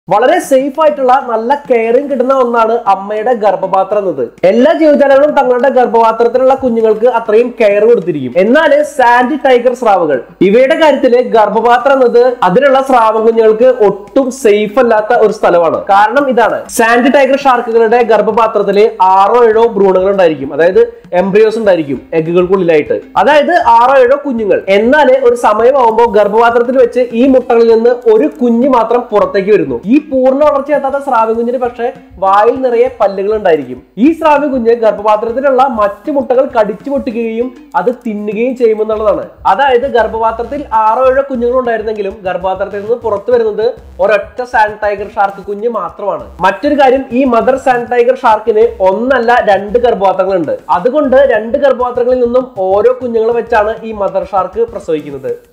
വളരെ സേഫ് ആയിട്ടുള്ള നല്ല കെയറിങ് കിട്ടുന്ന ഒന്നാണ് അമ്മയുടെ ഗർഭപാത്രം എന്നത് എല്ലാ ജീവജാലങ്ങളും തങ്ങളുടെ ഗർഭപാത്രത്തിലുള്ള കുഞ്ഞുങ്ങൾക്ക് അത്രയും കെയർ കൊടുത്തിരിക്കും എന്നാൽ സാൻഡി ടൈഗർ സ്രാവുകൾ ഇവയുടെ കാര്യത്തില് ഗർഭപാത്രം എന്നത് അതിലുള്ള സ്രാവ കുഞ്ഞുങ്ങൾക്ക് ഒട്ടും സേഫ് അല്ലാത്ത ഒരു സ്ഥലമാണ് കാരണം ഇതാണ് സാൻഡി ടൈഗർ ഷാർക്കുകളുടെ ഗർഭപാത്രത്തില് ആറോ ഏഴോ ഭ്രൂണങ്ങൾ ഉണ്ടായിരിക്കും അതായത് എംബ്രിയോസ് ഉണ്ടായിരിക്കും എഗ്ഗുകൾക്കുള്ളിലായിട്ട് അതായത് ആറോ ഏഴോ കുഞ്ഞുങ്ങൾ എന്നാൽ ഒരു സമയമാകുമ്പോൾ ഗർഭപാത്രത്തിൽ വെച്ച് ഈ മുട്ടകളിൽ നിന്ന് ഒരു കുഞ്ഞ് മാത്രം പുറത്തേക്ക് വരുന്നു ഈ പൂർണ്ണ വളർച്ചയെത്താത്ത സ്രാവ്യ കുഞ്ഞിന് പക്ഷേ വായിൽ നിറയെ പല്ലുകൾ ഉണ്ടായിരിക്കും ഈ സ്രാവ്യ കുഞ്ഞ് ഗർഭപാത്രത്തിലുള്ള മറ്റു മുട്ടകൾ കടിച്ചു പൊട്ടിക്കുകയും അത് തിന്നുകയും ചെയ്യുമെന്നുള്ളതാണ് അതായത് ഗർഭപാത്രത്തിൽ ആറോ ഏഴോ കുഞ്ഞുങ്ങൾ ഉണ്ടായിരുന്നെങ്കിലും ഗർഭപാത്രത്തിൽ നിന്ന് പുറത്തു വരുന്നത് ഒരൊറ്റ സാൻഡ് ടൈഗർ ഷാർക്ക് കുഞ്ഞ് മാത്രമാണ് മറ്റൊരു കാര്യം ഈ മദർ സാൻഡ് ടൈഗർ ഷാർക്കിന് ഒന്നല്ല രണ്ട് ഗർഭപാത്രങ്ങളുണ്ട് അതുകൊണ്ട് രണ്ട് ഗർഭപാത്രങ്ങളിൽ നിന്നും ഓരോ കുഞ്ഞുങ്ങൾ വെച്ചാണ് ഈ മദർ ഷാർക്ക് പ്രസവിക്കുന്നത്